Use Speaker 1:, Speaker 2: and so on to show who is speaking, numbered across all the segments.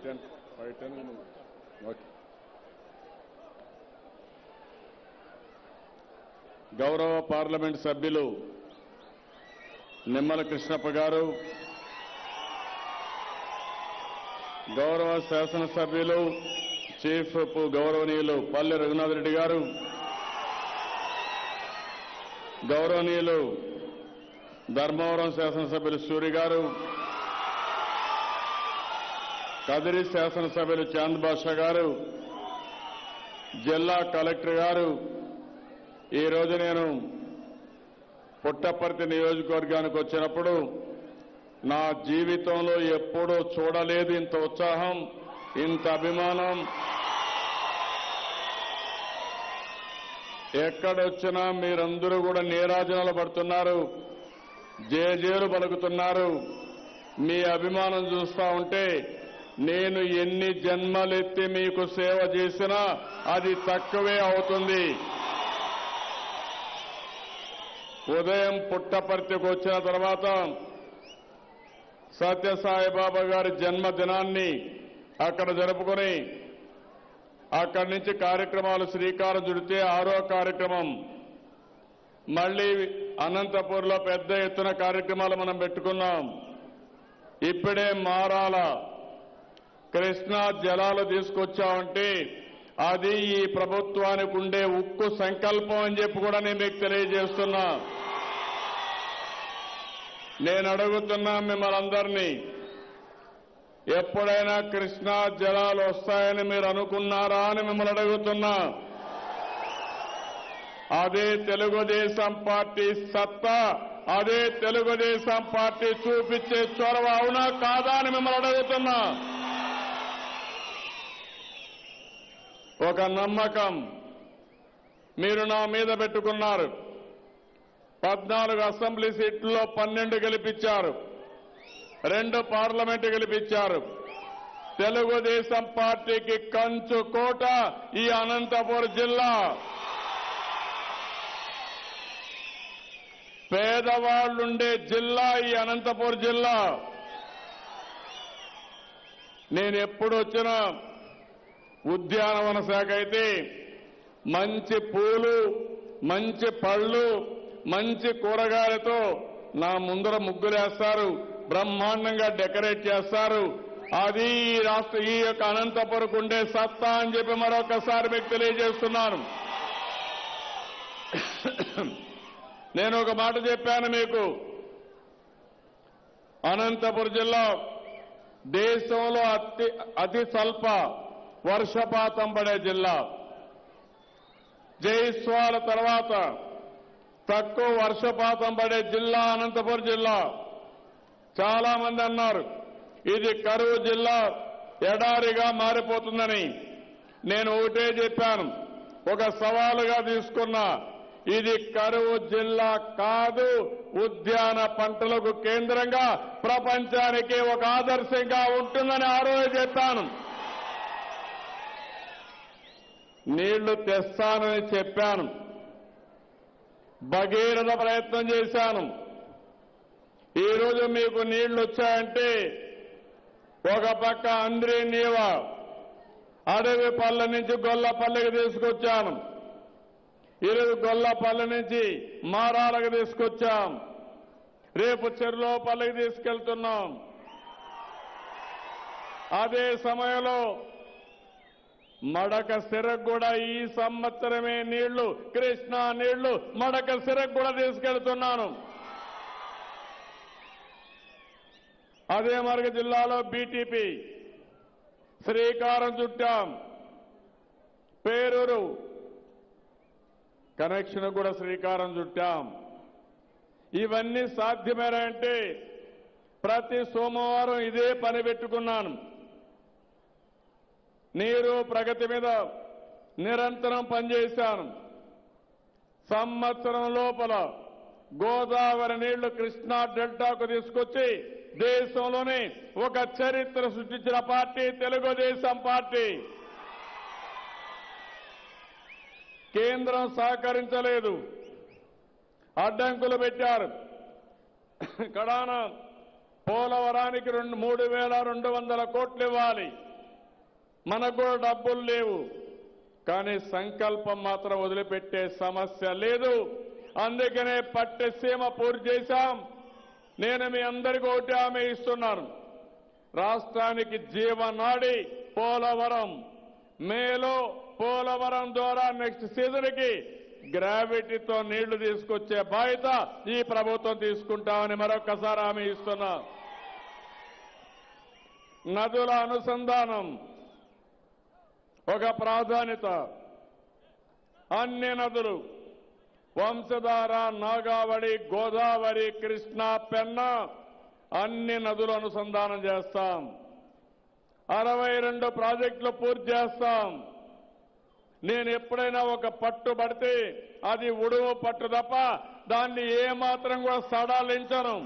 Speaker 1: ten five ten okay గౌరవ parliament సభ్యులు నిమ్మల కృష్ణప్ప గారు గౌరవ శాసనసభ్యులు చీఫ్ విప్ గౌరవనీయులు పల్లె రఘునాథ్ రెడ్డి గారు గౌరవనీయులు ధర్మవరం శాసనసభ్యులు సూరి గారు కదిరి శాసనసభ్యులు చాంద్ బాషా గారు జిల్లా కలెక్టర్ గారు ఈ రోజు నేను పుట్టపర్తి నియోజకవర్గానికి వచ్చినప్పుడు నా జీవితంలో ఎప్పుడూ చూడలేదు ఇంత ఉత్సాహం ఇంత అభిమానం ఎక్కడొచ్చినా మీరందరూ కూడా నీరాజనాలు పడుతున్నారు జేజేలు పలుకుతున్నారు మీ అభిమానం చూస్తా ఉంటే నేను ఎన్ని జన్మలెత్తి మీకు సేవ చేసినా అది తక్కువే అవుతుంది ఉదయం పుట్టపర్తికి వచ్చిన తర్వాత సత్యసాయిబాబా గారి జన్మదినాన్ని అక్కడ జరుపుకొని అక్కడి నుంచి కార్యక్రమాలు శ్రీకారం చుడితే ఆరో కార్యక్రమం మళ్ళీ అనంతపూర్లో పెద్ద ఎత్తున కార్యక్రమాలు మనం పెట్టుకున్నాం ఇప్పుడే మారాల కృష్ణా జలాలు తీసుకొచ్చామంటే అది ఈ ప్రభుత్వానికి ఉండే ఉక్కు సంకల్పం అని చెప్పి కూడా నేను మీకు తెలియజేస్తున్నా నేను అడుగుతున్నా మిమ్మల్ని అందరినీ ఎప్పుడైనా కృష్ణా జలాలు వస్తాయని మీరు అనుకున్నారా అని మిమ్మల్ని అడుగుతున్నా అదే తెలుగుదేశం పార్టీ సత్తా అదే తెలుగుదేశం పార్టీ చూపించే చొరవ అవునా కాదా అని మిమ్మల్ని అడుగుతున్నా ఒక నమ్మకం మీరు నా మీద పెట్టుకున్నారు పద్నాలుగు అసెంబ్లీ సీట్లలో పన్నెండు గెలిపించారు రెండు పార్లమెంటు గెలిపించారు తెలుగుదేశం పార్టీకి కంచు కోట ఈ అనంతపురం జిల్లా పేదవాళ్లుండే జిల్లా ఈ అనంతపురం జిల్లా నేను ఎప్పుడు వచ్చినా ఉద్యానవన శాఖ అయితే మంచి పూలు మంచి పళ్ళు మంచి కూరగాయలతో నా ముందర ముగ్గులేస్తారు బ్రహ్మాండంగా డెకరేట్ చేస్తారు అది ఈ రాష్ట్ర ఈ యొక్క అనంతపురకు ఉండే సత్తా అని చెప్పి మరొకసారి మీకు తెలియజేస్తున్నాను నేను ఒక మాట చెప్పాను మీకు అనంతపురం జిల్లా దేశంలో అతి అతి స్వల్ప వర్షపాతం పడే జిల్లా జైస్వాల తర్వాత తక్కువ వర్షపాతం పడే జిల్లా అనంతపురం జిల్లా చాలా మంది అన్నారు ఇది కరువు జిల్లా ఎడారిగా మారిపోతుందని నేను ఒకటే చెప్పాను ఒక సవాలుగా తీసుకున్నా ఇది కరువు జిల్లా కాదు ఉద్యాన పంటలకు కేంద్రంగా ప్రపంచానికి ఒక ఆదర్శంగా ఉంటుందని ఆ రోజు చెప్పాను నీళ్లు తెస్తానని చెప్పాను భగీరథ ప్రయత్నం చేశాను ఈరోజు మీకు నీళ్లు వచ్చాయంటే ఒక పక్క అంద్రి నీవ అడవి పల్లె నుంచి గొల్లపల్లెకి తీసుకొచ్చాను ఈరోజు గొల్లపల్లె నుంచి మారాలకు తీసుకొచ్చాం రేపు చెరులోపల్లెకి తీసుకెళ్తున్నాం అదే సమయంలో మడక సిరకు కూడా ఈ సంవత్సరమే నీళ్లు కృష్ణా నీళ్లు మడక సిరకు కూడా తీసుకెళ్తున్నాను అదే మరగ జిల్లాలో బీటీపీ శ్రీకారం చుట్టాం పేరూరు కనెక్షన్ కూడా శ్రీకారం చుట్టాం ఇవన్నీ సాధ్యమేనంటే ప్రతి సోమవారం ఇదే పని పెట్టుకున్నాను నీరు ప్రగతి మీద నిరంతరం పనిచేశాను సంవత్సరం లోపల గోదావరి నీళ్లు కృష్ణా డెల్టాకు తీసుకొచ్చి దేశంలోనే ఒక చరిత్ర సృష్టించిన పార్టీ తెలుగుదేశం పార్టీ కేంద్రం సహకరించలేదు అడ్డంకులు పెట్టారు కడాన పోలవరానికి రెండు మూడు వేల రెండు వందల కోట్లు ఇవ్వాలి మనకు కూడా డబ్బులు లేవు కానీ సంకల్పం మాత్రం వదిలిపెట్టే సమస్య లేదు అందుకనే పట్టెసీమ పూర్తి చేశాం నేను మీ అందరికీ ఒకటి హామీ ఇస్తున్నాను రాష్ట్రానికి జీవనాడి పోలవరం మేలో పోలవరం ద్వారా నెక్స్ట్ సీజన్కి గ్రావిటీతో నీళ్లు తీసుకొచ్చే బాధ్యత ఈ ప్రభుత్వం తీసుకుంటామని మరొకసారి హామీ ఇస్తున్నా నదుల అనుసంధానం ఒక ప్రాధాన్యత అన్ని నదులు వంశధార నాగావళి గోదావరి కృష్ణ పెన్న అన్ని నదులు అనుసంధానం చేస్తాం అరవై రెండు ప్రాజెక్టులు పూర్తి చేస్తాం నేను ఎప్పుడైనా ఒక పట్టు పడితే అది ఉడువు పట్టు తప్ప దాన్ని ఏమాత్రం కూడా సడాలించను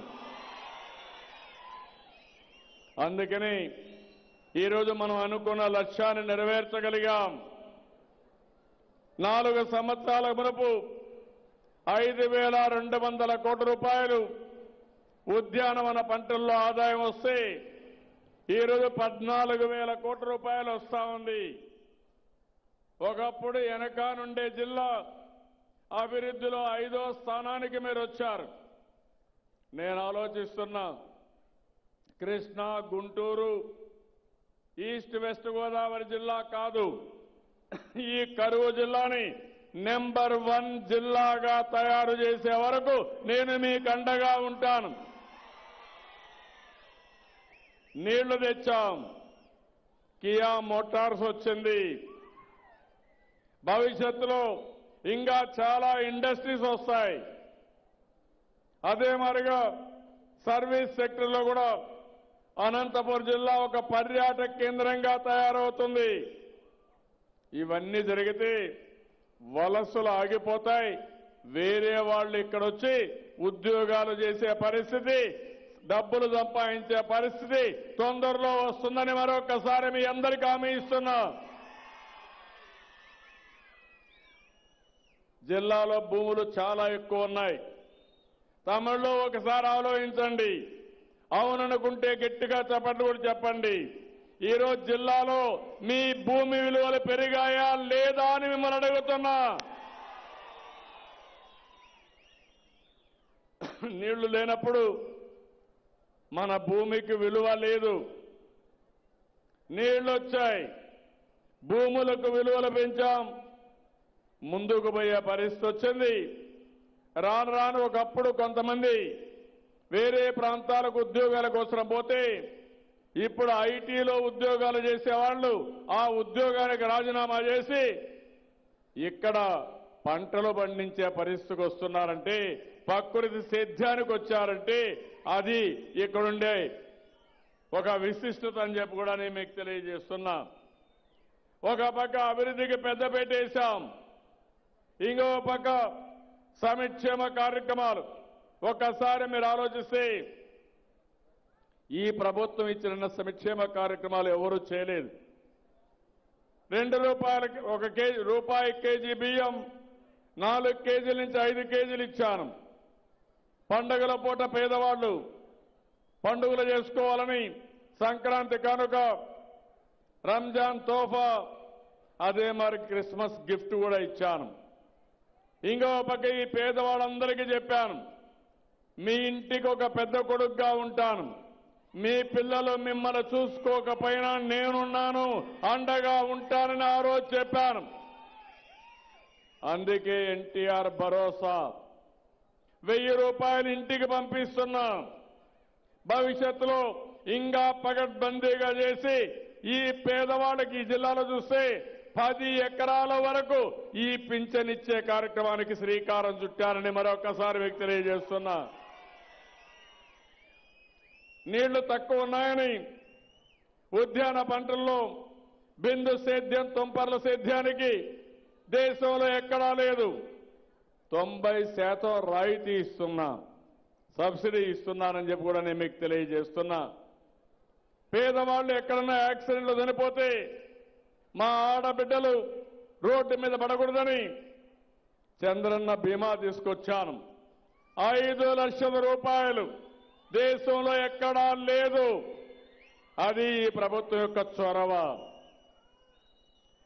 Speaker 1: అందుకని ఈరోజు మనం అనుకున్న లక్ష్యాన్ని నెరవేర్చగలిగాం నాలుగు సంవత్సరాల మునుపు ఐదు వేల రెండు వందల కోట్ల రూపాయలు ఉద్యానవన పంటల్లో ఆదాయం వస్తే ఈరోజు పద్నాలుగు వేల కోట్ల రూపాయలు వస్తా ఉంది ఒకప్పుడు వెనక నుండే జిల్లా అభివృద్ధిలో ఐదో స్థానానికి మీరు వచ్చారు నేను ఆలోచిస్తున్నా కృష్ణా గుంటూరు ఈస్ట్ వెస్ట్ గోదావరి జిల్లా కాదు ఈ కరువు జిల్లాని నెంబర్ వన్ జిల్లాగా తయారు చేసే వరకు నేను మీకు అండగా ఉంటాను నీళ్లు తెచ్చాం కియా మోటార్స్ వచ్చింది భవిష్యత్తులో ఇంకా చాలా ఇండస్ట్రీస్ వస్తాయి అదే మరిగా సర్వీస్ సెక్టర్లో కూడా అనంతపురం జిల్లా ఒక పర్యాటక కేంద్రంగా తయారవుతుంది ఇవన్నీ జరిగితే వలసలు ఆగిపోతాయి వేరే వాళ్ళు ఇక్కడ వచ్చి ఉద్యోగాలు చేసే పరిస్థితి డబ్బులు సంపాదించే పరిస్థితి తొందరలో వస్తుందని మరొకసారి మీ అందరికీ హామీ ఇస్తున్నా జిల్లాలో భూములు చాలా ఎక్కువ ఉన్నాయి తమిళలో ఒకసారి ఆలోచించండి అవుననుకుంటే గట్టిగా చెప్పండి కూడా చెప్పండి ఈరోజు జిల్లాలో మీ భూమి విలువలు పెరిగాయా లేదా అని మిమ్మల్ని అడుగుతున్నా నీళ్లు లేనప్పుడు మన భూమికి విలువ లేదు నీళ్లు వచ్చాయి భూములకు విలువలు పెంచాం ముందుకు పోయే పరిస్థితి వచ్చింది రాను రాను ఒకప్పుడు కొంతమంది వేరే ప్రాంతాలకు ఉద్యోగాల కోసం పోతే ఇప్పుడు ఐటీలో ఉద్యోగాలు చేసేవాళ్ళు ఆ ఉద్యోగానికి రాజీనామా చేసి ఇక్కడ పంటలు పండించే పరిస్థితికి వస్తున్నారంటే ప్రకృతి సేద్యానికి వచ్చారంటే అది ఇక్కడుండే ఒక విశిష్టత అని చెప్పి కూడా నేను మీకు తెలియజేస్తున్నా ఒక పక్క అభివృద్ధికి పెద్ద పెట్టేశాం ఇంకో పక్క సంక్షేమ కార్యక్రమాలు ఒక్కసారి మీరు ఆలోచిస్తే ఈ ప్రభుత్వం ఇచ్చిన సంక్షేమ కార్యక్రమాలు ఎవరూ చేయలేదు రెండు రూపాయలకి ఒక కేజీ రూపాయి కేజీ బియ్యం నాలుగు కేజీల నుంచి ఐదు కేజీలు ఇచ్చాను పండుగల పూట పేదవాళ్ళు పండుగలు చేసుకోవాలని సంక్రాంతి కానుక రంజాన్ తోఫా అదే మరి క్రిస్మస్ గిఫ్ట్ కూడా ఇచ్చాను ఇంకో పక్క ఈ పేదవాళ్ళందరికీ చెప్పాను మీ ఇంటికి ఒక పెద్ద కొడుకుగా ఉంటాను మీ పిల్లలు మిమ్మల్ని చూసుకోకపోయినా నేనున్నాను అండగా ఉంటానని ఆ రోజు చెప్పాను అందుకే ఎన్టీఆర్ భరోసా వెయ్యి రూపాయలు ఇంటికి పంపిస్తున్నా భవిష్యత్తులో ఇంకా పగడ్బందీగా చేసి ఈ పేదవాళ్ళకి ఈ జిల్లాలో చూస్తే పది ఎకరాల వరకు ఈ పింఛనిచ్చే కార్యక్రమానికి శ్రీకారం చుట్టారని మరొకసారి వ్యక్తి తెలియజేస్తున్నా నీళ్లు తక్కువ ఉన్నాయని ఉద్యాన పంటల్లో బిందు సేద్యం తుంపర్ల సేద్యానికి దేశంలో ఎక్కడా లేదు తొంభై శాతం రాయితీ ఇస్తున్నా సబ్సిడీ ఇస్తున్నానని చెప్పి కూడా నేను మీకు తెలియజేస్తున్నా పేదవాళ్ళు ఎక్కడన్నా యాక్సిడెంట్లు చనిపోతే మా ఆడబిడ్డలు రోడ్డు మీద పడకూడదని చంద్రన్న బీమా తీసుకొచ్చాను ఐదు లక్షల రూపాయలు దేశంలో ఎక్కడా లేదు అది ఈ ప్రభుత్వం యొక్క చొరవ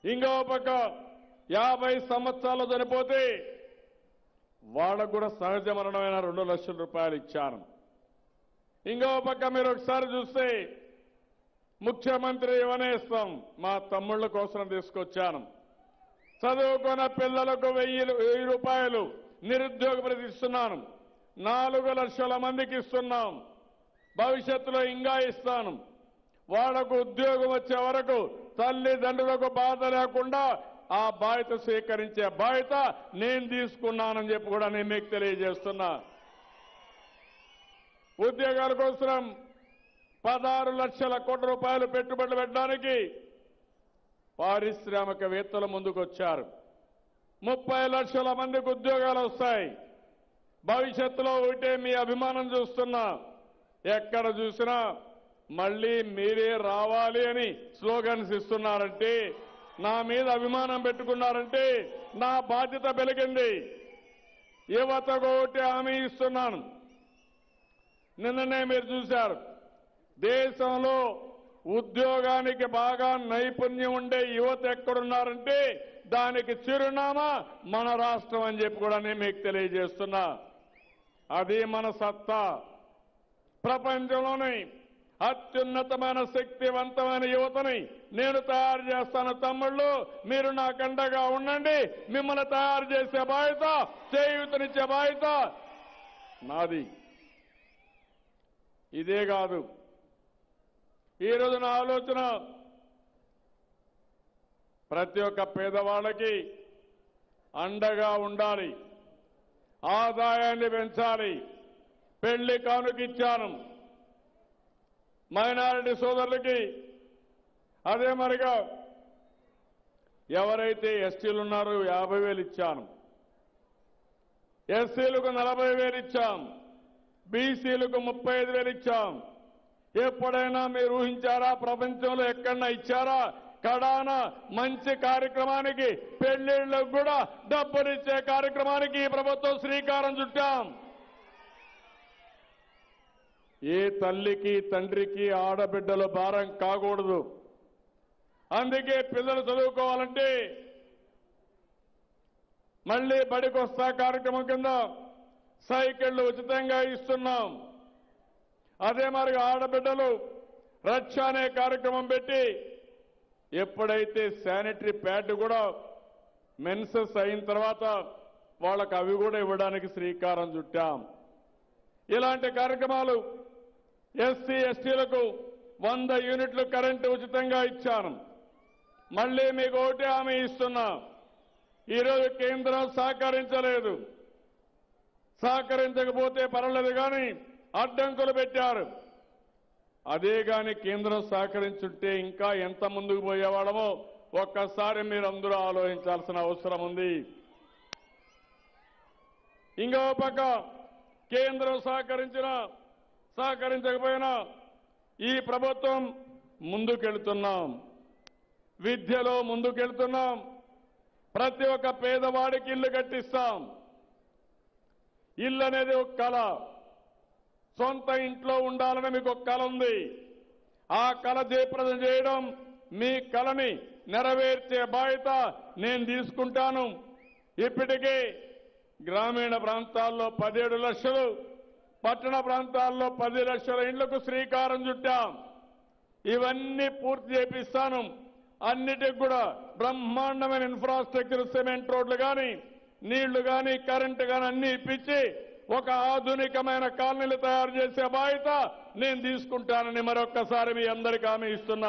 Speaker 1: ఇంకో పక్క యాభై సంవత్సరాలు చనిపోతే వాళ్ళకు కూడా సహజ మరణమైన రెండు లక్షల రూపాయలు ఇచ్చాను ఇంకో పక్క మీరు ఒకసారి చూస్తే ముఖ్యమంత్రి ఇవ్వనేస్తాం మా తమ్ముళ్ళ కోసం తీసుకొచ్చాను చదువుకున్న పిల్లలకు వెయ్యి వెయ్యి రూపాయలు నిరుద్యోగ భృతి ఇస్తున్నాను నాలుగు లక్షల మందికి ఇస్తున్నాం భవిష్యత్తులో ఇంకా ఇస్తాను వాళ్లకు ఉద్యోగం వచ్చే వరకు తల్లిదండ్రులకు బాధ లేకుండా ఆ బాధ్యత స్వీకరించే బాధ్యత నేను తీసుకున్నానని చెప్పి కూడా నేను మీకు తెలియజేస్తున్నా ఉద్యోగాల కోసం పదహారు లక్షల కోట్ల రూపాయలు పెట్టుబడులు పెట్టడానికి పారిశ్రామికవేత్తలు ముందుకొచ్చారు ముప్పై లక్షల మందికి ఉద్యోగాలు వస్తాయి భవిష్యత్తులో ఒకటే మీ అభిమానం చూస్తున్నా ఎక్కడ చూసినా మళ్ళీ మీరే రావాలి అని స్లోగన్స్ ఇస్తున్నారంటే నా మీద అభిమానం పెట్టుకున్నారంటే నా బాధ్యత పెరిగింది యువతకు ఒకటి హామీ ఇస్తున్నాను నిన్ననే మీరు చూశారు దేశంలో ఉద్యోగానికి బాగా నైపుణ్యం ఉండే యువత ఎక్కడున్నారంటే దానికి చిరునామా మన రాష్ట్రం అని చెప్పి కూడా నేను మీకు తెలియజేస్తున్నా అది మన సత్తా ప్రపంచంలోని అత్యున్నతమైన శక్తివంతమైన యువతని నేను తయారు చేస్తాను తమ్ముళ్ళు మీరు నా కండగా ఉండండి మిమ్మల్ని తయారు చేసే బాధ్యత చేయూతనిచ్చే బాధ్యత నాది ఇదే కాదు ఈరోజు నా ఆలోచన ప్రతి ఒక్క పేదవాళ్ళకి అండగా ఉండాలి ఆదాయాన్ని పెంచాలి పెళ్లి కానుకిచ్చాను మైనారిటీ సోదరులకి అదే మరిగా ఎవరైతే ఎస్టీలు ఉన్నారో యాభై వేలు ఇచ్చాను ఎస్సీలకు నలభై వేలు ఇచ్చాం బీసీలకు ముప్పై ఐదు వేలు ఇచ్చాం ఎప్పుడైనా మీరు ఊహించారా ప్రపంచంలో ఎక్కడన్నా ఇచ్చారా కడాన మంచి కార్యక్రమానికి పెళ్లిళ్లకు కూడా డబ్బులిచ్చే కార్యక్రమానికి ఈ ప్రభుత్వం శ్రీకారం చుట్టాం ఏ తల్లికి తండ్రికి ఆడబిడ్డలు భారం కాకూడదు అందుకే పిల్లలు చదువుకోవాలంటే మళ్లీ బడికొస్తా కార్యక్రమం కింద సైకిళ్లు ఉచితంగా ఇస్తున్నాం అదే మరి ఆడబిడ్డలు రక్ష అనే కార్యక్రమం పెట్టి ఎప్పుడైతే శానిటరీ ప్యాడ్ కూడా మెన్సెస్ అయిన తర్వాత వాళ్ళకు అవి కూడా ఇవ్వడానికి శ్రీకారం చుట్టాం ఇలాంటి కార్యక్రమాలు ఎస్సీ ఎస్టీలకు వంద యూనిట్లు కరెంటు ఉచితంగా ఇచ్చాను మళ్లీ మీకు ఒకటి హామీ ఇస్తున్నా ఈరోజు కేంద్రం సహకరించలేదు సహకరించకపోతే పర్వాలేదు కానీ అడ్డంకులు పెట్టారు అదే గాని కేంద్రం సహకరించుంటే ఇంకా ఎంత ముందుకు పోయేవాళ్ళమో ఒక్కసారి మీరు అందరూ ఆలోచించాల్సిన అవసరం ఉంది ఇంకో పక్క కేంద్రం సహకరించిన సహకరించకపోయినా ఈ ప్రభుత్వం ముందుకెళ్తున్నాం విద్యలో ముందుకెళ్తున్నాం ప్రతి ఒక్క పేదవాడికి ఇల్లు కట్టిస్తాం ఇల్లు అనేది ఒక కళ సొంత ఇంట్లో ఉండాలని మీకు ఒక కళ ఉంది ఆ కళ జయప్రదం చేయడం మీ కళని నెరవేర్చే బాధ్యత నేను తీసుకుంటాను ఇప్పటికే గ్రామీణ ప్రాంతాల్లో పదిహేడు లక్షలు పట్టణ ప్రాంతాల్లో పది లక్షల ఇండ్లకు శ్రీకారం చుట్టాం ఇవన్నీ పూర్తి చేపిస్తాను అన్నిటికి కూడా బ్రహ్మాండమైన ఇన్ఫ్రాస్ట్రక్చర్ సిమెంట్ రోడ్లు కానీ నీళ్లు కానీ కరెంటు కానీ అన్ని ఇప్పించి ఒక ఆధునికమైన కాలనీలు తయారు చేసే బాధ్యత నేను తీసుకుంటానని మరొక్కసారి మీ అందరికీ హామీ ఇస్తున్నా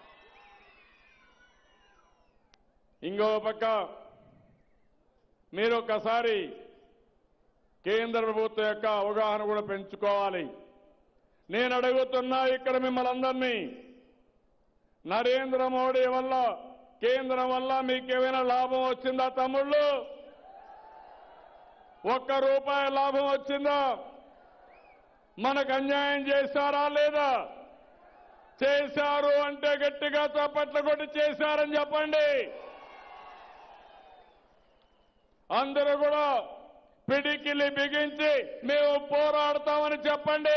Speaker 1: ఇంకో పక్క మీరు ఒక్కసారి కేంద్ర ప్రభుత్వం యొక్క అవగాహన కూడా పెంచుకోవాలి నేను అడుగుతున్నా ఇక్కడ మిమ్మల్ని అందరినీ నరేంద్ర మోడీ వల్ల కేంద్రం వల్ల మీకేమైనా లాభం వచ్చిందా తమ్ముళ్ళు ఒక్క రూపాయి లాభం వచ్చిందా మనకు అన్యాయం చేశారా లేదా చేశారు అంటే గట్టిగా చప్పట్లు కొట్టి చేశారని చెప్పండి అందరూ కూడా పిడికిలి బిగించి మేము పోరాడతామని చెప్పండి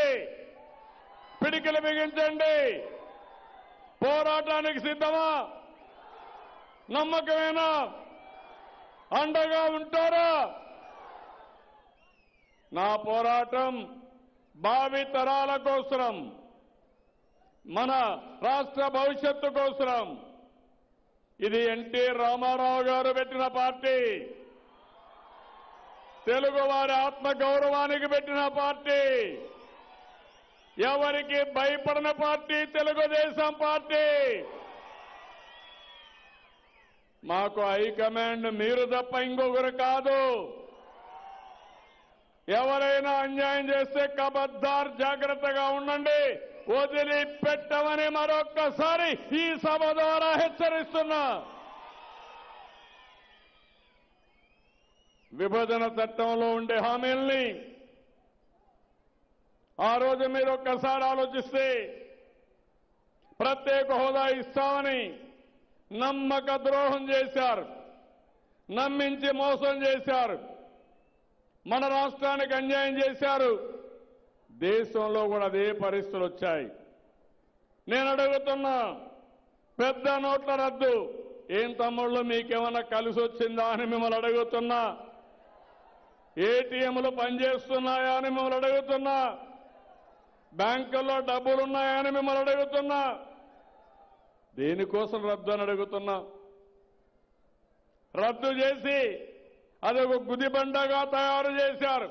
Speaker 1: పిడికిలి బిగించండి పోరాటానికి సిద్ధమా నమ్మకమేనా అండగా ఉంటారా నా పోరాటం భావి తరాల కోసరం మన రాష్ట్ర భవిష్యత్తు కోసరం ఇది ఎన్టీ రామారావు గారు పెట్టిన పార్టీ తెలుగు వారి ఆత్మ గౌరవానికి పెట్టిన పార్టీ ఎవరికి భయపడిన పార్టీ తెలుగుదేశం పార్టీ మాకు హైకమాండ్ మీరు తప్ప ఇంకొకరు కాదు ఎవరైనా అన్యాయం చేస్తే కబద్దార్ జాగ్రత్తగా ఉండండి వదిలిపెట్టమని మరొక్కసారి ఈ సభ ద్వారా హెచ్చరిస్తున్నా విభజన చట్టంలో ఉండే హామీల్ని ఆ రోజు మీరు ఒక్కసారి ఆలోచిస్తే ప్రత్యేక హోదా ఇస్తామని నమ్మక ద్రోహం చేశారు నమ్మించి మోసం చేశారు మన రాష్ట్రానికి అన్యాయం చేశారు దేశంలో కూడా అదే పరిస్థితులు వచ్చాయి నేను అడుగుతున్నా పెద్ద నోట్ల రద్దు ఏం తమ్ముళ్ళు మీకేమన్నా కలిసి వచ్చిందా అని మిమ్మల్ని అడుగుతున్నా ఏటీఎంలు పనిచేస్తున్నాయా అని మిమ్మల్ని అడుగుతున్నా బ్యాంకుల్లో డబ్బులున్నాయా అని మిమ్మల్ని అడుగుతున్నా దేనికోసం రద్దు అని అడుగుతున్నా రద్దు చేసి అది ఒక గుదిబండగా తయారు చేశారు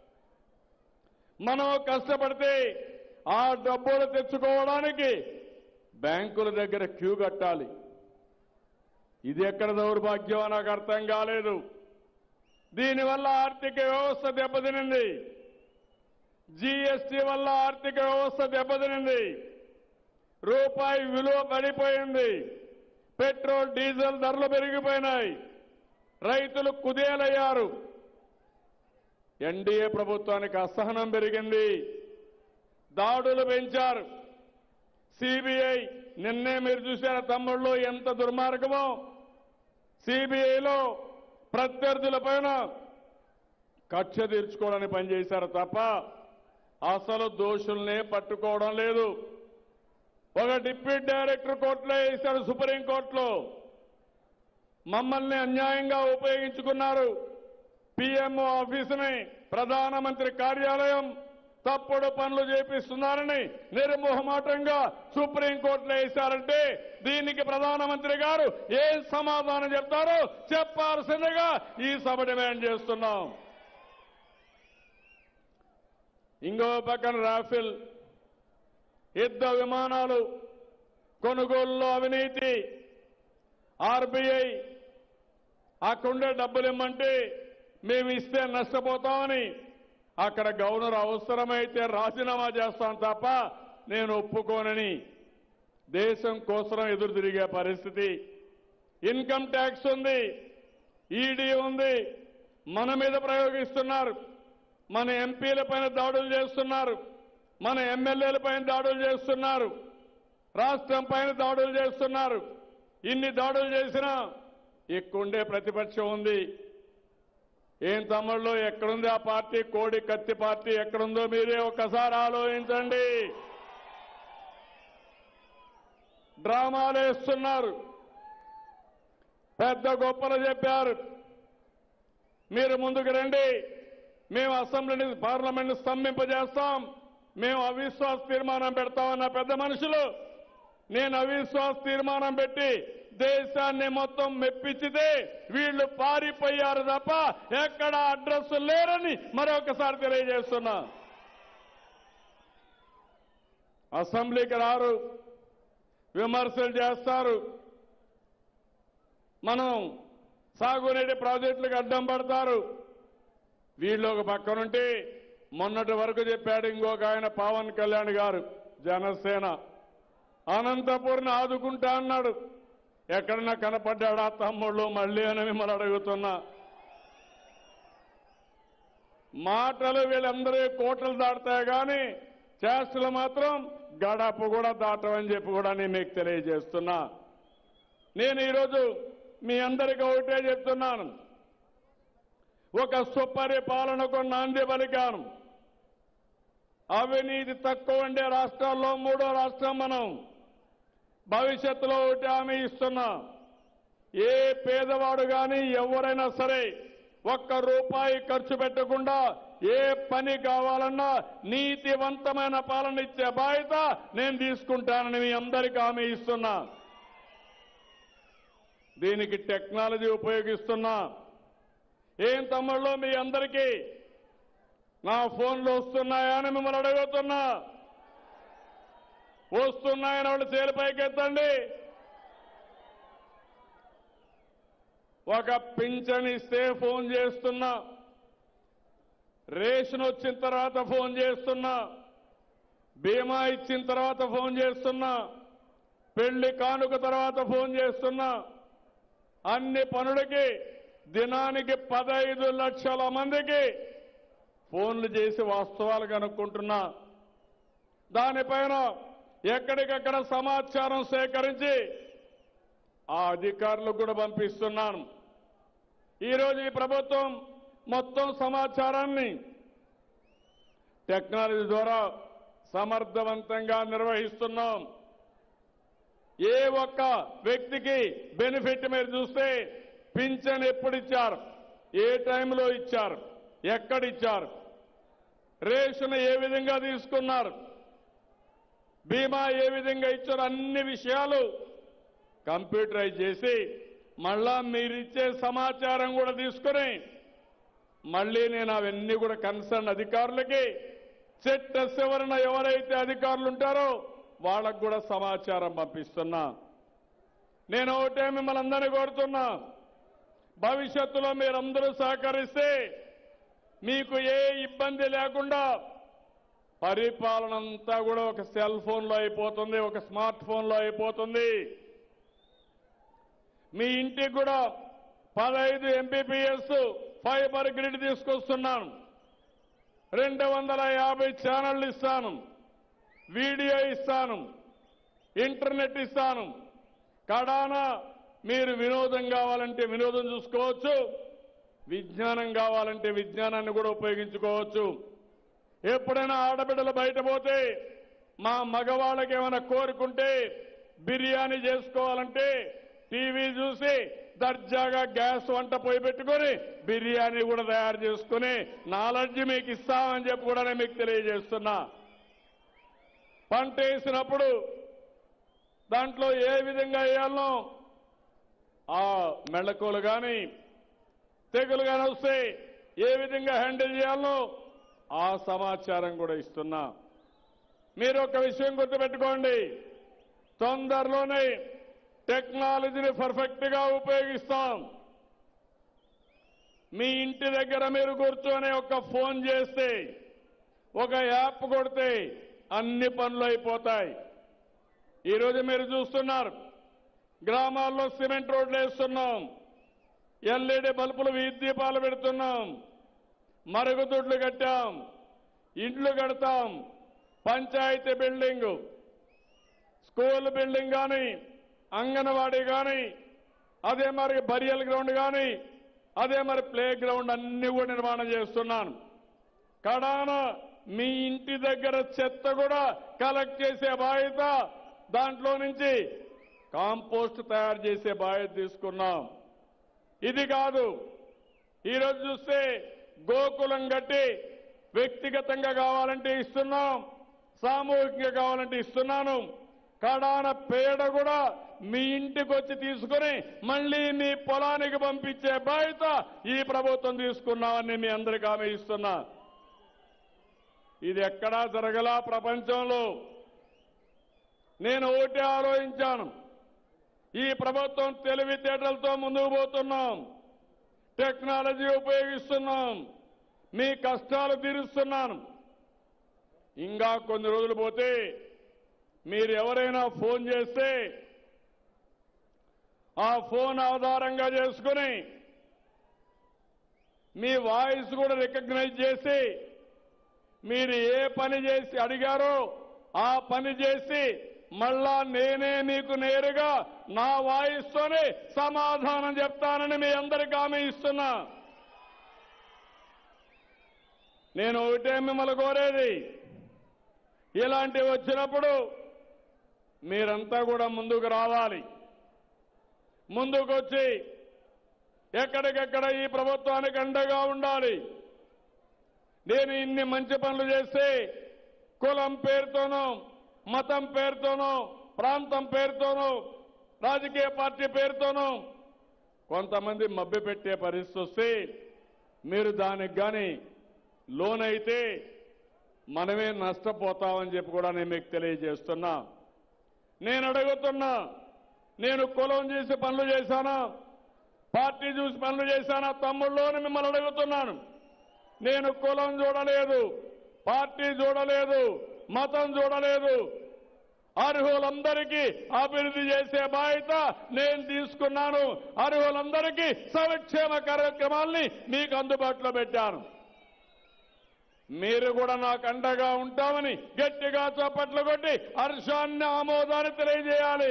Speaker 1: మనం కష్టపడితే ఆ డబ్బులు తెచ్చుకోవడానికి బ్యాంకుల దగ్గర క్యూ కట్టాలి ఇది ఎక్కడ దౌర్భాగ్యం నాకు అర్థం కాలేదు దీనివల్ల ఆర్థిక వ్యవస్థ దెబ్బతినింది జీఎస్టీ వల్ల ఆర్థిక వ్యవస్థ దెబ్బతినింది రూపాయి విలువ పడిపోయింది పెట్రోల్ డీజిల్ ధరలు పెరిగిపోయినాయి రైతులు కుదేలయ్యారు ఎన్డీఏ ప్రభుత్వానికి అసహనం పెరిగింది దాడులు పెంచారు సిబిఐ నిన్నే మీరు చూశారు తమ్ముళ్ళు ఎంత దుర్మార్గమో సిబిఐలో ప్రత్యర్థుల పైన కక్ష తీర్చుకోవడానికి పనిచేశారు తప్ప అసలు దోషుల్నే పట్టుకోవడం లేదు ఒక డిప్యూటీ డైరెక్టర్ కోర్టులో వేశారు సుప్రీంకోర్టులో మమ్మల్ని అన్యాయంగా ఉపయోగించుకున్నారు పిఎంఓ ఆఫీసుని ప్రధానమంత్రి కార్యాలయం తప్పుడు పనులు చేపిస్తున్నారని నిర్మోహమాటంగా సుప్రీంకోర్టులో వేశారంటే దీనికి ప్రధానమంత్రి గారు ఏం సమాధానం చెప్తారో చెప్పాల్సిందిగా ఈ సభ డిమాండ్ చేస్తున్నాం ఇంకో పక్కన రాఫెల్ యుద్ధ విమానాలు కొనుగోలులో అవినీతి ఆర్బీఐ అక్కడుండే డబ్బులు ఇమ్మంటే మేము ఇస్తే నష్టపోతామని అక్కడ గవర్నర్ అవసరమైతే రాజీనామా చేస్తాం తప్ప నేను ఒప్పుకోనని దేశం కోసం ఎదురు తిరిగే పరిస్థితి ఇన్కమ్ ట్యాక్స్ ఉంది ఈడీ ఉంది మన మీద ప్రయోగిస్తున్నారు మన ఎంపీల పైన దాడులు చేస్తున్నారు మన ఎమ్మెల్యేల పైన దాడులు చేస్తున్నారు రాష్ట్రం పైన దాడులు చేస్తున్నారు ఇన్ని దాడులు చేసినా ఎక్కువండే ప్రతిపక్షం ఉంది ఏం తమ్ముళ్ళు ఎక్కడుంది ఆ పార్టీ కోడి కత్తి పార్టీ ఎక్కడుందో మీరే ఒక్కసారి ఆలోచించండి డ్రామాలు వేస్తున్నారు పెద్ద గొప్పలు చెప్పారు మీరు ముందుకు రండి మేము అసెంబ్లీని పార్లమెంట్ స్తంభింపజేస్తాం మేము అవిశ్వాస తీర్మానం పెడతామన్న పెద్ద మనుషులు నేను అవిశ్వాస తీర్మానం పెట్టి దేశాన్ని మొత్తం మెప్పించితే వీళ్ళు పారిపోయారు తప్ప ఎక్కడ అడ్రస్ లేరని మరొకసారి తెలియజేస్తున్నా అసెంబ్లీకి రారు విమర్శలు చేస్తారు మనం సాగునీటి ప్రాజెక్టులకు అడ్డం పడతారు వీళ్ళు ఒక పక్కనుంటే మొన్నటి వరకు చెప్పాడు ఇంకొక ఆయన పవన్ కళ్యాణ్ గారు జనసేన అనంతపూర్ని ఆదుకుంటా అన్నాడు ఎక్కడన్నా కనపడ్డాడా తమ్ముళ్ళు మళ్ళీ అని మిమ్మల్ని అడుగుతున్నా మాటలు వీళ్ళందరూ కోటలు దాటుతాయి కానీ చేష్టలు మాత్రం గడప కూడా దాటమని చెప్పి కూడా నేను మీకు తెలియజేస్తున్నా నేను ఈరోజు మీ అందరికీ ఒకటే చెప్తున్నాను ఒక సుపరిపాలనకు నాంది పలికాను అవినీతి తక్కువ ఉండే రాష్ట్రాల్లో మూడో రాష్ట్రం మనం భవిష్యత్తులో ఒకటి హామీ ఇస్తున్నా ఏ పేదవాడు గాని ఎవరైనా సరే ఒక్క రూపాయి ఖర్చు పెట్టకుండా ఏ పని కావాలన్నా నీతివంతమైన పాలన ఇచ్చే బాధ్యత నేను తీసుకుంటానని మీ అందరికీ హామీ ఇస్తున్నా దీనికి టెక్నాలజీ ఉపయోగిస్తున్నా ఏం తమ్ముళ్ళు మీ అందరికీ నా ఫోన్లు వస్తున్నాయా అని మిమ్మల్ని అడుగుతున్నా వస్తున్నాయని వాళ్ళు చేలిపైకి ఎత్తండి ఒక పింఛన్ ఇస్తే ఫోన్ చేస్తున్నా రేషన్ వచ్చిన తర్వాత ఫోన్ చేస్తున్నా బీమా ఇచ్చిన తర్వాత ఫోన్ చేస్తున్నా పెళ్లి కానుక తర్వాత ఫోన్ చేస్తున్నా అన్ని పనులకి దినానికి పదహైదు లక్షల మందికి ఫోన్లు చేసి వాస్తవాలు కనుక్కుంటున్నా దానిపైన ఎక్కడికక్కడ సమాచారం సేకరించి ఆ అధికారులకు కూడా పంపిస్తున్నాను ఈరోజు ఈ ప్రభుత్వం మొత్తం సమాచారాన్ని టెక్నాలజీ ద్వారా సమర్థవంతంగా నిర్వహిస్తున్నాం ఏ ఒక్క వ్యక్తికి బెనిఫిట్ మీరు చూస్తే పింఛన్ ఎప్పుడు ఇచ్చారు ఏ టైంలో ఇచ్చారు ఎక్కడిచ్చారు రేషన్ ఏ విధంగా తీసుకున్నారు బీమా ఏ విధంగా ఇచ్చారు అన్ని విషయాలు కంప్యూటరైజ్ చేసి మళ్ళా మీరిచ్చే సమాచారం కూడా తీసుకుని మళ్ళీ నేను అవన్నీ కూడా కన్సర్న్ అధికారులకి చట్ట శివరణ ఎవరైతే అధికారులు ఉంటారో వాళ్ళకు కూడా సమాచారం పంపిస్తున్నా నేను ఒకటే మిమ్మల్ని అందరినీ కోరుతున్నా భవిష్యత్తులో మీరందరూ సహకరిస్తే మీకు ఏ ఇబ్బంది లేకుండా పరిపాలన అంతా కూడా ఒక సెల్ ఫోన్లో అయిపోతుంది ఒక స్మార్ట్ ఫోన్లో అయిపోతుంది మీ ఇంటికి కూడా పదహైదు ఎంబీపీఎస్ ఫైబర్ గ్రిడ్ తీసుకొస్తున్నాను రెండు వందల యాభై ఛానళ్లు ఇస్తాను వీడియో ఇస్తాను ఇంటర్నెట్ ఇస్తాను కడాన మీరు వినోదం కావాలంటే వినోదం చూసుకోవచ్చు విజ్ఞానం కావాలంటే విజ్ఞానాన్ని కూడా ఉపయోగించుకోవచ్చు ఎప్పుడైనా ఆడబిడ్డలు బయట పోతే మా మగవాళ్ళకి ఏమైనా కోరుకుంటే బిర్యానీ చేసుకోవాలంటే టీవీ చూసి దర్జాగా గ్యాస్ వంట పోయి పెట్టుకొని బిర్యానీ కూడా తయారు చేసుకుని నాలెడ్జ్ మీకు ఇస్తామని చెప్పి కూడా నేను మీకు తెలియజేస్తున్నా పంట వేసినప్పుడు దాంట్లో ఏ విధంగా వేయాలనో ఆ మెళకువలు కానీ తెగులు కానీ వస్తే ఏ విధంగా హ్యాండిల్ చేయాలనో ఆ సమాచారం కూడా ఇస్తున్నా మీరు ఒక విషయం గుర్తుపెట్టుకోండి తొందరలోనే టెక్నాలజీని పర్ఫెక్ట్ గా ఉపయోగిస్తాం మీ ఇంటి దగ్గర మీరు కూర్చొని ఒక ఫోన్ చేస్తే ఒక యాప్ కొడితే అన్ని పనులు అయిపోతాయి ఈరోజు మీరు చూస్తున్నారు గ్రామాల్లో సిమెంట్ రోడ్లు వేస్తున్నాం ఎల్ఈడి బల్బులు వీధి దీపాలు పెడుతున్నాం మరుగుదొడ్లు కట్టాం ఇండ్లు కడతాం పంచాయతీ బిల్డింగ్ స్కూల్ బిల్డింగ్ కానీ అంగన్వాడీ కానీ అదే మరి బరియల్ గ్రౌండ్ కానీ అదే మరి ప్లే గ్రౌండ్ అన్ని కూడా నిర్మాణం చేస్తున్నాను కడాన మీ ఇంటి దగ్గర చెత్త కూడా కలెక్ట్ చేసే బాధ్యత దాంట్లో నుంచి కాంపోస్ట్ తయారు చేసే బాధ్యత తీసుకున్నాం ఇది కాదు ఈరోజు చూస్తే గోకులం కట్టి వ్యక్తిగతంగా కావాలంటే ఇస్తున్నాం సామూహికంగా కావాలంటే ఇస్తున్నాను కడాన పేడ కూడా మీ ఇంటికి వచ్చి తీసుకుని మళ్ళీ మీ పొలానికి పంపించే బాధ్యత ఈ ప్రభుత్వం తీసుకున్నామని మీ అందరికీ హామీ ఇస్తున్నా ఇది ఎక్కడా జరగలా ప్రపంచంలో నేను ఒకటి ఆలోచించాను ఈ ప్రభుత్వం తెలివితేటలతో ముందుకు పోతున్నాం టెక్నాలజీ ఉపయోగిస్తున్నాం మీ కష్టాలు తీరుస్తున్నాను ఇంకా కొన్ని రోజులు పోతే మీరు ఎవరైనా ఫోన్ చేస్తే ఆ ఫోన్ ఆధారంగా చేసుకుని మీ వాయిస్ కూడా రికగ్నైజ్ చేసి మీరు ఏ పని చేసి అడిగారో ఆ పని చేసి మళ్ళా నేనే మీకు నేరుగా నా వాయిస్తోనే సమాధానం చెప్తానని మీ అందరికీ హామీ ఇస్తున్నా నేను ఒకటే మిమ్మల్ని కోరేది ఇలాంటివి వచ్చినప్పుడు మీరంతా కూడా ముందుకు రావాలి ముందుకొచ్చి ఎక్కడికెక్కడ ఈ ప్రభుత్వానికి అండగా ఉండాలి నేను ఇన్ని మంచి పనులు చేస్తే కులం పేరుతోనో మతం పేరుతోనో ప్రాంతం పేరుతోనో రాజకీయ పార్టీ పేరుతోనో కొంతమంది మభ్యపెట్టే పరిస్థితి వస్తే మీరు దానికి కానీ లోన్ అయితే మనమే నష్టపోతామని చెప్పి కూడా నేను మీకు తెలియజేస్తున్నా నేను అడుగుతున్నా నేను కులం చేసి పనులు చేశానా పార్టీ చూసి పనులు చేశానా తమ్ముళ్ళోని మిమ్మల్ని అడుగుతున్నాను నేను కులం చూడలేదు పార్టీ చూడలేదు మతం చూడలేదు అర్హులందరికీ అభివృద్ధి చేసే బాధ్యత నేను తీసుకున్నాను అర్హులందరికీ సంక్షేమ కార్యక్రమాల్ని మీకు అందుబాటులో పెట్టాను మీరు కూడా నాకు అండగా ఉంటామని గట్టిగా చప్పట్లు కొట్టి హర్షాన్ని ఆమోదాన్ని తెలియజేయాలి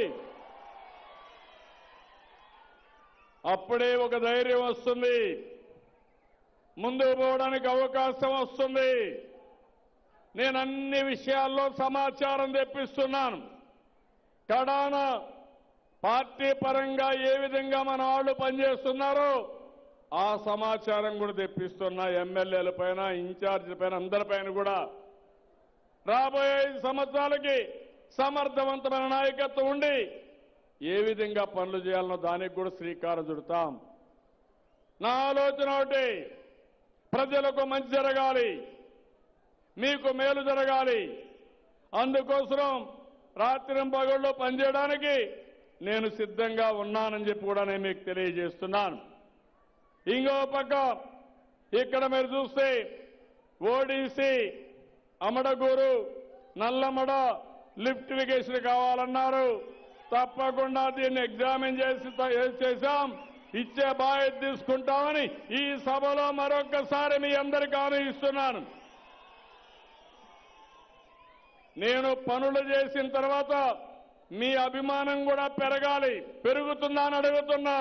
Speaker 1: అప్పుడే ఒక ధైర్యం వస్తుంది ముందుకు పోవడానికి అవకాశం వస్తుంది నేను అన్ని విషయాల్లో సమాచారం తెప్పిస్తున్నాను కడాన పార్టీ పరంగా ఏ విధంగా మన వాళ్ళు పనిచేస్తున్నారో ఆ సమాచారం కూడా తెప్పిస్తున్నా ఎమ్మెల్యేల పైన ఇన్ఛార్జీల పైన అందరిపైన కూడా రాబోయే ఐదు సంవత్సరాలకి సమర్థవంతమైన నాయకత్వం ఉండి ఏ విధంగా పనులు చేయాలనో దానికి కూడా శ్రీకారం చుడతాం నా ఆలోచన ఒకటి ప్రజలకు మంచి జరగాలి మీకు మేలు జరగాలి అందుకోసం రాత్రి పగళ్ళు పనిచేయడానికి నేను సిద్ధంగా ఉన్నానని చెప్పి కూడా నేను మీకు తెలియజేస్తున్నాను ఇంకో పక్క ఇక్కడ మీరు చూస్తే ఓడిసి అమడగూరు నల్లమడ లిఫ్టిఫికేషన్ కావాలన్నారు తప్పకుండా దీన్ని ఎగ్జామిన్ చేసి చేశాం ఇచ్చే బాధ్యత తీసుకుంటామని ఈ సభలో మరొక్కసారి మీ అందరికీ హామీ ఇస్తున్నాను నేను పనులు చేసిన తర్వాత మీ అభిమానం కూడా పెరగాలి పెరుగుతుందా అని అడుగుతున్నా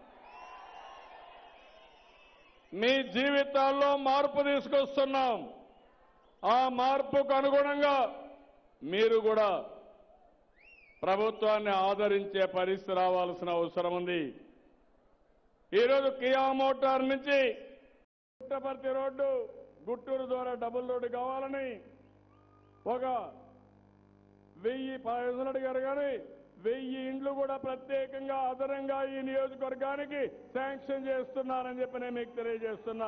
Speaker 1: మీ జీవితాల్లో మార్పు తీసుకొస్తున్నాం ఆ మార్పుకు అనుగుణంగా మీరు కూడా ప్రభుత్వాన్ని ఆదరించే పరిస్థితి రావాల్సిన అవసరం ఉంది ఈరోజు కియా మోటార్ నుంచి పుట్టపర్తి రోడ్డు గుట్టూరు ద్వారా డబుల్ రోడ్డు కావాలని ఒక వెయ్యి పదిహేను అడిగారు కానీ వెయ్యి ఇండ్లు కూడా ప్రత్యేకంగా అదనంగా ఈ నియోజకవర్గానికి శాంక్షన్ చేస్తున్నారని చెప్పి నేను మీకు తెలియజేస్తున్నా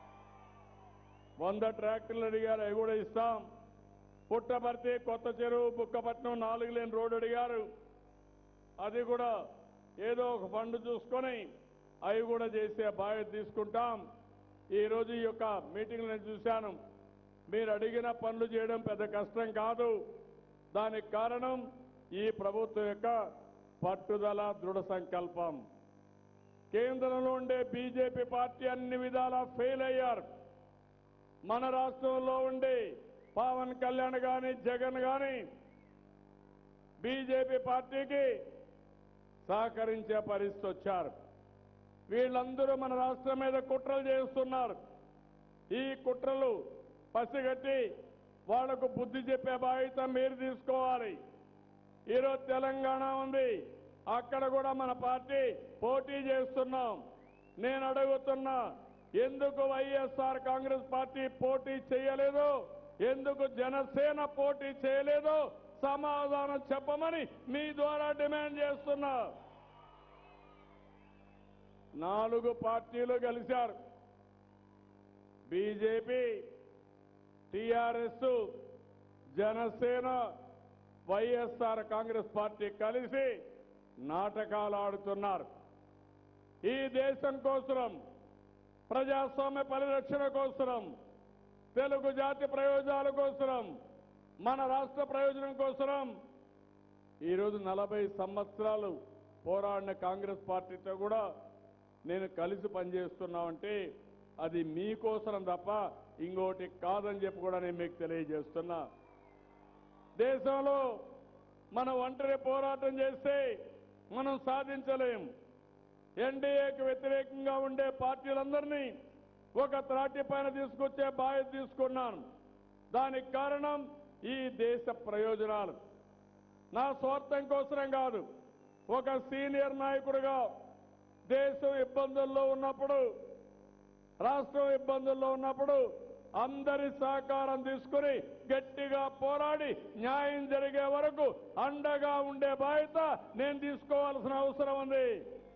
Speaker 1: వంద ట్రాక్టర్లు అడిగారు అవి కూడా ఇస్తాం పుట్టపర్తి కొత్త చెరువు బుక్కపట్నం నాలుగు లేని రోడ్డు అడిగారు అది కూడా ఏదో ఒక ఫండ్ చూసుకొని అవి కూడా చేసే బాధ్యత తీసుకుంటాం ఈ రోజు ఈ యొక్క మీటింగ్ నేను చూశాను మీరు అడిగిన పనులు చేయడం పెద్ద కష్టం కాదు దానికి కారణం ఈ ప్రభుత్వం యొక్క పట్టుదల దృఢ సంకల్పం కేంద్రంలో ఉండే బీజేపీ పార్టీ అన్ని విధాలా ఫెయిల్ అయ్యారు మన రాష్ట్రంలో ఉండే పవన్ కళ్యాణ్ గాని జగన్ గాని బీజేపీ పార్టీకి సహకరించే పరిస్థితి వచ్చారు వీళ్ళందరూ మన రాష్ట్రం మీద కుట్రలు చేస్తున్నారు ఈ కుట్రలు పసిగట్టి వాళ్లకు బుద్ధి చెప్పే బాధ్యత మీరు తీసుకోవాలి ఈరోజు తెలంగాణ ఉంది అక్కడ కూడా మన పార్టీ పోటీ చేస్తున్నాం నేను అడుగుతున్నా ఎందుకు వైఎస్ఆర్ కాంగ్రెస్ పార్టీ పోటీ చేయలేదు ఎందుకు జనసేన పోటీ చేయలేదో సమాధానం చెప్పమని మీ ద్వారా డిమాండ్ చేస్తున్నా నాలుగు పార్టీలు కలిశారు BJP TRS Janasena YSR Congress party కలిసి నాటకాలు ఆడుతున్నారు ఈ దేశం కోసం ప్రజాస్వామ్య పరిరక్షణ కోసం తెలుగు జాతి ప్రయోజనాల కోసం మన రాష్ట్ర ప్రయోజనం కోసం ఈరోజు నలభై సంవత్సరాలు పోరాడిన కాంగ్రెస్ పార్టీతో కూడా నేను కలిసి పనిచేస్తున్నామంటే అది మీకోసం తప్ప ఇంకోటి కాదని చెప్పి కూడా నేను మీకు తెలియజేస్తున్నా దేశంలో మనం ఒంటరి పోరాటం చేస్తే మనం సాధించలేం ఎన్డీఏకి వ్యతిరేకంగా ఉండే పార్టీలందరినీ ఒక త్రాటి పైన తీసుకొచ్చే బాధ్యత తీసుకున్నాను దానికి కారణం ఈ దేశ ప్రయోజనాలు నా స్వార్థం కోసరం కాదు ఒక సీనియర్ నాయకుడిగా దేశం ఇబ్బందుల్లో ఉన్నప్పుడు రాష్ట్రం ఇబ్బందుల్లో ఉన్నప్పుడు అందరి సహకారం తీసుకుని గట్టిగా పోరాడి న్యాయం జరిగే వరకు అండగా ఉండే బాధ్యత నేను తీసుకోవాల్సిన అవసరం ఉంది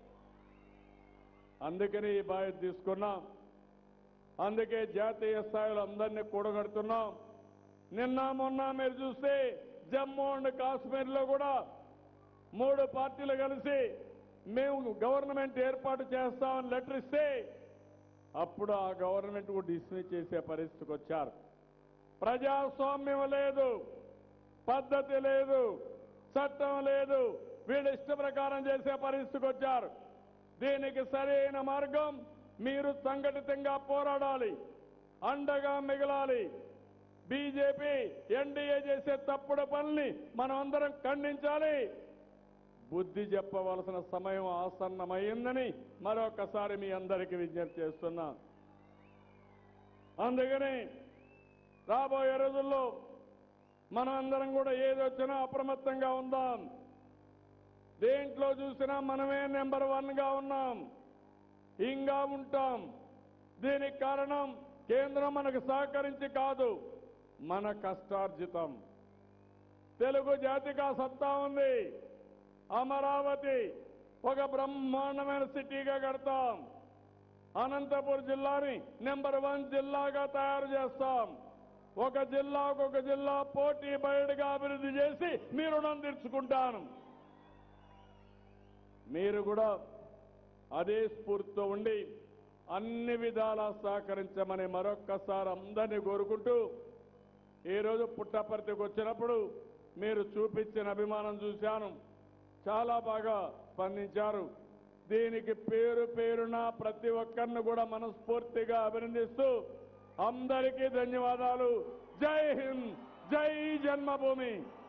Speaker 1: అందుకని ఈ బాధ్యత తీసుకున్నాం అందుకే జాతీయ స్థాయిలో అందరినీ కూడగడుతున్నాం నిన్న మొన్న మీరు చూస్తే జమ్మూ అండ్ కాశ్మీర్లో కూడా మూడు పార్టీలు కలిసి మేము గవర్నమెంట్ ఏర్పాటు చేస్తామని లెటర్ ఇస్తే అప్పుడు ఆ గవర్నమెంట్ కూడా డిస్మిస్ చేసే పరిస్థితికి వచ్చారు ప్రజాస్వామ్యం లేదు పద్ధతి లేదు చట్టం లేదు వీళ్ళు ఇష్ట ప్రకారం చేసే పరిస్థితికి వచ్చారు దీనికి సరైన మార్గం మీరు సంఘటితంగా పోరాడాలి అండగా మిగలాలి బీజేపీ ఎన్డీఏ చేసే తప్పుడు పనుల్ని మనం అందరం ఖండించాలి బుద్ధి చెప్పవలసిన సమయం ఆసన్నమైందని మరొకసారి మీ అందరికీ విజ్ఞప్తి చేస్తున్నా అందుకని రాబోయే రోజుల్లో మనం అందరం కూడా ఏది వచ్చినా అప్రమత్తంగా ఉందాం దేంట్లో చూసినా మనమే నెంబర్ వన్ గా ఉన్నాం ఇంకా ఉంటాం దీనికి కారణం కేంద్రం మనకు సహకరించి కాదు మన కష్టార్జితం తెలుగు జాతిగా సత్తా ఉంది అమరావతి ఒక బ్రహ్మాండమైన సిటీగా కడతాం అనంతపురం జిల్లాని నెంబర్ వన్ జిల్లాగా తయారు చేస్తాం ఒక జిల్లాకు ఒక జిల్లా పోటీ బయటగా అభివృద్ధి చేసి మీ రుణం తీర్చుకుంటాను మీరు కూడా అదే స్ఫూర్తితో ఉండి అన్ని విధాలా సహకరించమని మరొక్కసారి అందరినీ కోరుకుంటూ ఈరోజు పుట్టపర్తికి వచ్చినప్పుడు మీరు చూపించిన అభిమానం చూశాను చాలా బాగా స్పందించారు దీనికి పేరు పేరున ప్రతి ఒక్కరిని కూడా మనస్ఫూర్తిగా అభినందిస్తూ అందరికీ ధన్యవాదాలు జై హింద్ జై జన్మభూమి